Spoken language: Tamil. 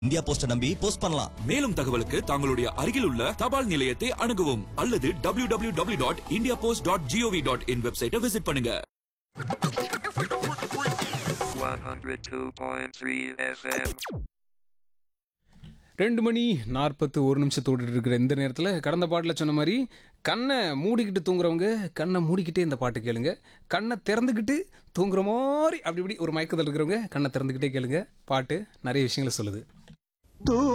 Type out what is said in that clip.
இந்தியா போஸ்ட நம்பி போஸ்ட் பண்ணலாம் மேலும் தகவலுக்கு தங்களுடைய அருகில் உள்ள தபால் நிலையத்தை அணுகவும் அல்லது W W W dot India post dot GOV dot in வெப்சைட்டை விசிட் பண்ணுங்க 102.3 FM. ரெண்டு மணி நாற்பத்து ஒரு நிமிஷத்தோடு இருக்கிற இந்த நேரத்தில் கடந்த பாட்டில் சொன்ன மாதிரி கண்ணை மூடிக்கிட்டு தூங்குறவங்க கண்ணை மூடிக்கிட்டே இந்த பாட்டு கேளுங்க கண்ணை திறந்துக்கிட்டு தூங்குற மாதிரி அப்படி இப்படி ஒரு மயக்கத்தில் இருக்கிறவங்க கண்ணை திறந்துக்கிட்டே கேளுங்க பாட்டு நிறைய விஷயங்களை சொல்லுது